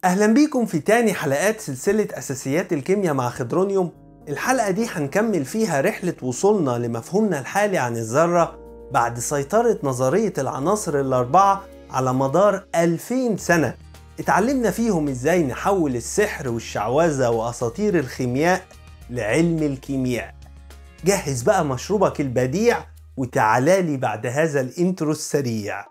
أهلا بيكم في تاني حلقات سلسلة أساسيات الكيمياء مع خضرونيوم الحلقة دي هنكمل فيها رحلة وصولنا لمفهومنا الحالي عن الذرة بعد سيطرة نظرية العناصر الأربعة على مدار 2000 سنة اتعلمنا فيهم ازاي نحول السحر والشعوذة وأساطير الخيمياء لعلم الكيمياء جهز بقى مشروبك البديع وتعالى لي بعد هذا الانترو السريع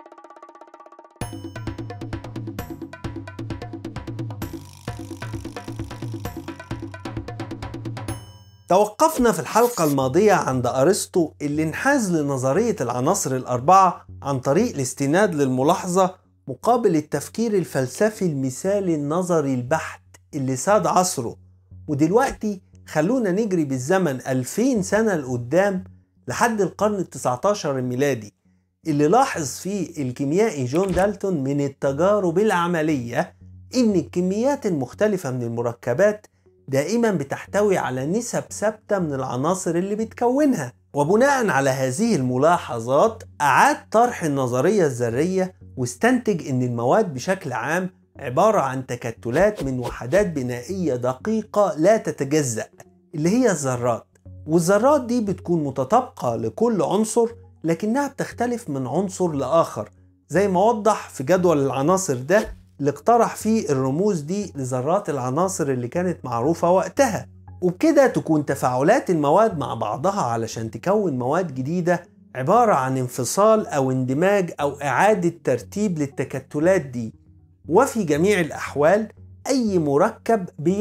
توقفنا في الحلقة الماضية عند أرسطو اللي انحاز لنظرية العناصر الأربعة عن طريق الاستناد للملاحظة مقابل التفكير الفلسفي المثالي النظري البحت اللي ساد عصره ودلوقتي خلونا نجري بالزمن 2000 سنة لقدام لحد القرن ال 19 الميلادي اللي لاحظ فيه الكيميائي جون دالتون من التجارب العملية إن الكميات المختلفة من المركبات دائما بتحتوي على نسب ثابتة من العناصر اللي بتكونها وبناء على هذه الملاحظات أعاد طرح النظرية الذرية واستنتج أن المواد بشكل عام عبارة عن تكتلات من وحدات بنائية دقيقة لا تتجزأ اللي هي الذرات والذرات دي بتكون متطابقة لكل عنصر لكنها بتختلف من عنصر لآخر زي ما وضح في جدول العناصر ده اللي اقترح فيه الرموز دي لذرات العناصر اللي كانت معروفة وقتها وبكده تكون تفاعلات المواد مع بعضها علشان تكون مواد جديدة عبارة عن انفصال أو اندماج أو إعادة ترتيب للتكتلات دي وفي جميع الأحوال أي مركب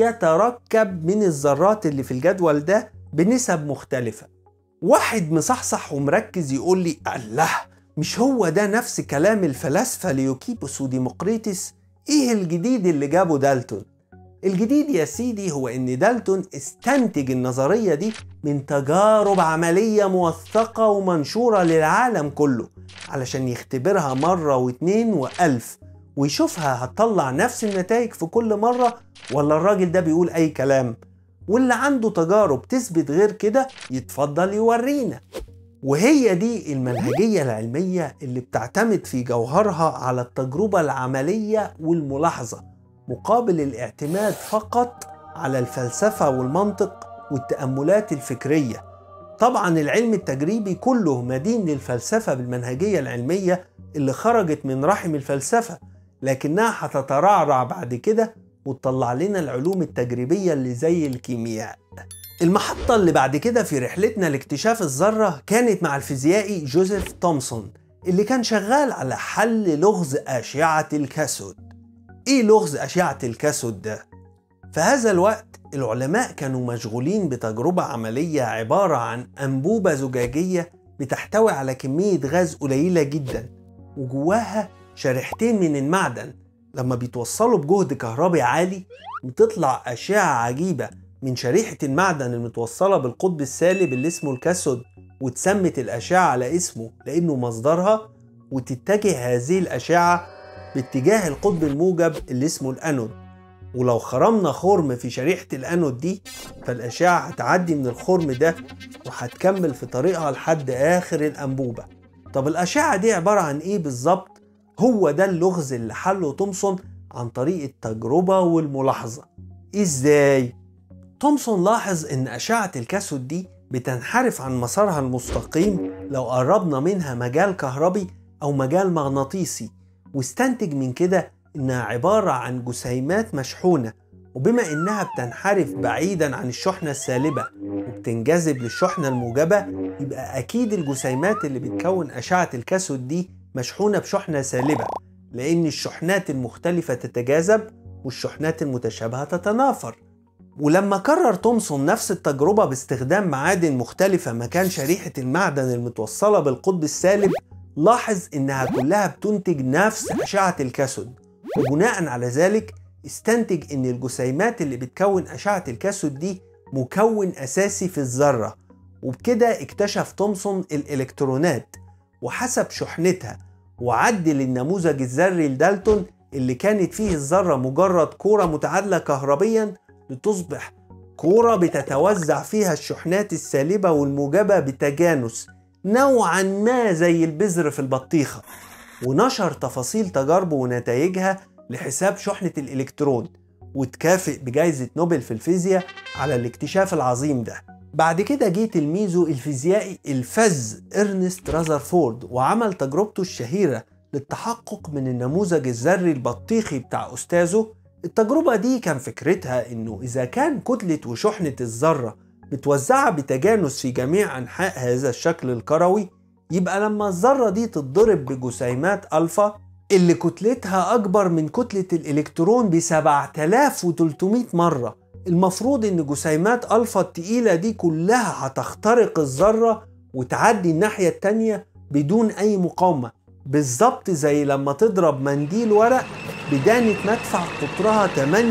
بيتركب من الذرات اللي في الجدول ده بنسب مختلفة واحد مصحصح ومركز يقول لي الله مش هو ده نفس كلام الفلاسفة ليوكيبوس وديمقريتس ايه الجديد اللي جابه دالتون الجديد يا سيدي هو ان دالتون استنتج النظرية دي من تجارب عملية موثقة ومنشورة للعالم كله علشان يختبرها مرة واتنين وألف ويشوفها هتطلع نفس النتائج في كل مرة ولا الراجل ده بيقول أي كلام واللي عنده تجارب تثبت غير كده يتفضل يورينا وهي دي المنهجية العلمية اللي بتعتمد في جوهرها على التجربة العملية والملاحظة مقابل الاعتماد فقط على الفلسفة والمنطق والتأملات الفكرية طبعا العلم التجريبي كله مدين للفلسفة بالمنهجية العلمية اللي خرجت من رحم الفلسفة لكنها هتترعرع بعد كده وتطلع لنا العلوم التجريبية اللي زي الكيمياء المحطة اللي بعد كده في رحلتنا لاكتشاف الذرة كانت مع الفيزيائي جوزيف تومسون اللي كان شغال على حل لغز أشعة الكاثود إيه لغز أشعة الكاثود ده؟ في هذا الوقت العلماء كانوا مشغولين بتجربة عملية عبارة عن أنبوبة زجاجية بتحتوي على كمية غاز قليلة جدا وجواها شريحتين من المعدن لما بيتوصلوا بجهد كهربي عالي بتطلع أشعة عجيبة من شريحة المعدن المتوصلة بالقطب السالب اللي اسمه الكاثود واتسمت الأشعة على اسمه لأنه مصدرها وتتجه هذه الأشعة باتجاه القطب الموجب اللي اسمه الأنود ولو خرمنا خرم في شريحة الأنود دي فالأشعة هتعدي من الخرم ده وهتكمل في طريقها لحد آخر الأنبوبة طب الأشعة دي عبارة عن إيه بالظبط؟ هو ده اللغز اللي حله تومسون عن طريق التجربة والملاحظة إزاي؟ تومسون لاحظ ان اشعة الكاثود دي بتنحرف عن مسارها المستقيم لو قربنا منها مجال كهربي او مجال مغناطيسي واستنتج من كده انها عبارة عن جسيمات مشحونة وبما انها بتنحرف بعيدا عن الشحنة السالبة وبتنجذب للشحنة الموجبة يبقى اكيد الجسيمات اللي بتكون اشعة الكاثود دي مشحونة بشحنة سالبة لان الشحنات المختلفة تتجاذب والشحنات المتشابهة تتنافر ولما كرر تومسون نفس التجربة باستخدام معادن مختلفة مكان شريحة المعدن المتوصلة بالقطب السالب لاحظ إنها كلها بتنتج نفس أشعة الكاثود وبناء على ذلك استنتج إن الجسيمات اللي بتكون أشعة الكاثود دي مكون أساسي في الذرة وبكده اكتشف تومسون الإلكترونات وحسب شحنتها وعدل النموذج الذري لدالتون اللي كانت فيه الذرة مجرد كورة متعادلة كهربيا لتصبح كورة بتتوزع فيها الشحنات السالبة والموجبة بتجانس نوعا ما زي البذر في البطيخة ونشر تفاصيل تجاربه ونتائجها لحساب شحنة الإلكترون وتكافئ بجائزة نوبل في الفيزياء على الاكتشاف العظيم ده بعد كده جه تلميذه الفيزيائي الفز إرنست رازرفورد وعمل تجربته الشهيرة للتحقق من النموذج الذري البطيخي بتاع أستاذه التجربة دي كان فكرتها إنه إذا كان كتلة وشحنة الذرة متوزعة بتجانس في جميع أنحاء هذا الشكل الكروي يبقى لما الذرة دي تتضرب بجسيمات ألفا اللي كتلتها أكبر من كتلة الإلكترون ب 7300 مرة المفروض إن جسيمات ألفا التقيلة دي كلها هتخترق الذرة وتعدي الناحية التانية بدون أي مقاومة بالظبط زي لما تضرب منديل ورق بدانة مدفع قطرها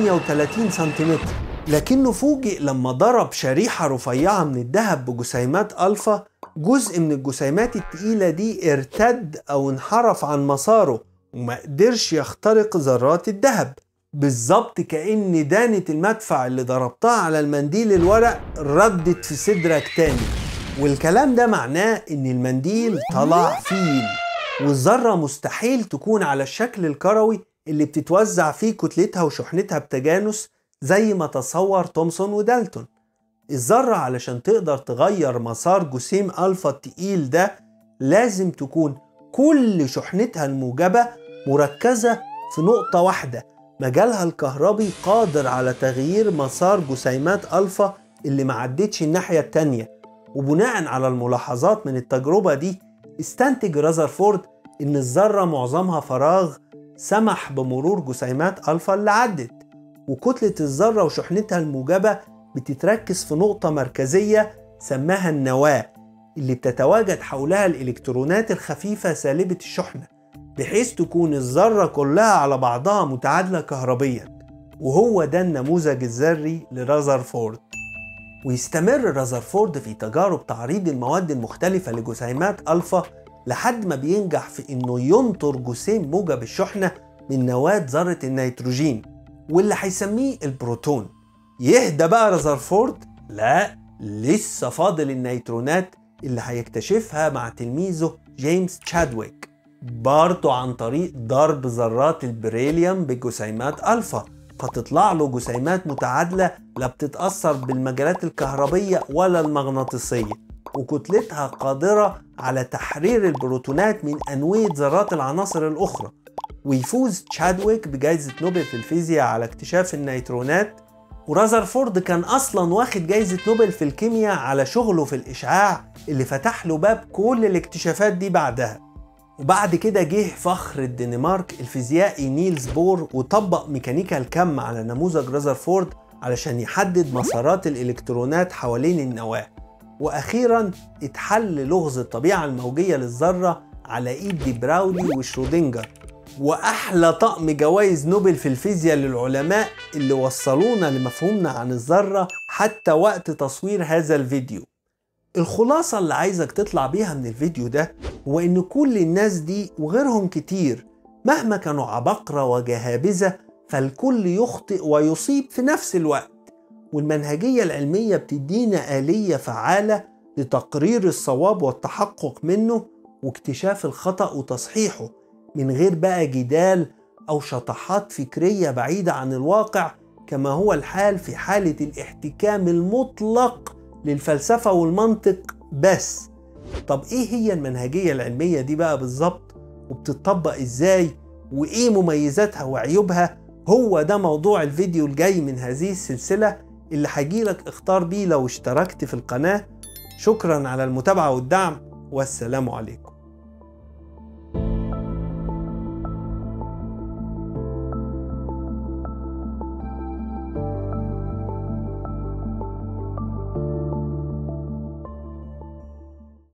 38 سنتيمتر لكنه فوجئ لما ضرب شريحة رفيعة من الذهب بجسيمات ألفا جزء من الجسيمات التقيلة دي ارتد أو انحرف عن مساره وما قدرش يخترق ذرات الذهب بالظبط كأن دانة المدفع اللي ضربتها على المنديل الورق ردت في صدرك تاني والكلام ده معناه ان المنديل طلع فيل والذرة مستحيل تكون على الشكل الكروي اللي بتتوزع فيه كتلتها وشحنتها بتجانس زي ما تصور تومسون ودالتون الذرة علشان تقدر تغير مسار جسيم ألفا التقيل ده لازم تكون كل شحنتها الموجبة مركزة في نقطة واحدة مجالها الكهربي قادر على تغيير مسار جسيمات ألفا اللي ما عدتش الناحية التانية وبناء على الملاحظات من التجربة دي استنتج رازرفورد إن الذرة معظمها فراغ سمح بمرور جسيمات ألفا اللي عدت وكتلة الذرة وشحنتها الموجبة بتتركز في نقطة مركزية سماها النواة اللي بتتواجد حولها الإلكترونات الخفيفة سالبة الشحنة بحيث تكون الذرة كلها على بعضها متعادلة كهربيا وهو ده النموذج الذري لرازرفورد ويستمر رازرفورد في تجارب تعريض المواد المختلفة لجسيمات ألفا لحد ما بينجح في إنه ينطر جسيم موجب الشحنة من نواة ذرة النيتروجين واللي هيسميه البروتون يهدى بقى رازرفورد؟ لا لسه فاضل النيترونات اللي هيكتشفها مع تلميذه جيمس تشادويك برضه عن طريق ضرب ذرات البريليوم بجسيمات ألفا فتطلع له جسيمات متعادلة لا بتتأثر بالمجالات الكهربية ولا المغناطيسية وكتلتها قادرة على تحرير البروتونات من أنوية ذرات العناصر الأخرى ويفوز تشادويك بجائزة نوبل في الفيزياء على اكتشاف النيترونات ورازرفورد كان أصلا واخد جائزة نوبل في الكيمياء على شغله في الإشعاع اللي فتح له باب كل الاكتشافات دي بعدها وبعد كده جه فخر الدنمارك الفيزيائي نيلز بور وطبق ميكانيكا الكم على نموذج رازرفورد علشان يحدد مسارات الإلكترونات حوالين النواة وأخيرا اتحل لغز الطبيعة الموجية للذرة على إيد دي براولي وشرودنجر وأحلى طقم جوائز نوبل في الفيزياء للعلماء اللي وصلونا لمفهومنا عن الذرة حتى وقت تصوير هذا الفيديو الخلاصة اللي عايزك تطلع بيها من الفيديو ده هو إن كل الناس دي وغيرهم كتير مهما كانوا عبقرة وجهابذة فالكل يخطئ ويصيب في نفس الوقت والمنهجية العلمية بتدينا آلية فعالة لتقرير الصواب والتحقق منه واكتشاف الخطأ وتصحيحه من غير بقى جدال أو شطحات فكرية بعيدة عن الواقع كما هو الحال في حالة الاحتكام المطلق للفلسفة والمنطق بس طب ايه هي المنهجية العلمية دي بقى بالظبط وبتطبق ازاي وايه مميزاتها وعيوبها هو ده موضوع الفيديو الجاي من هذه السلسلة اللي هجيلك اختار بيه لو اشتركت في القناة شكرا على المتابعة والدعم والسلام عليكم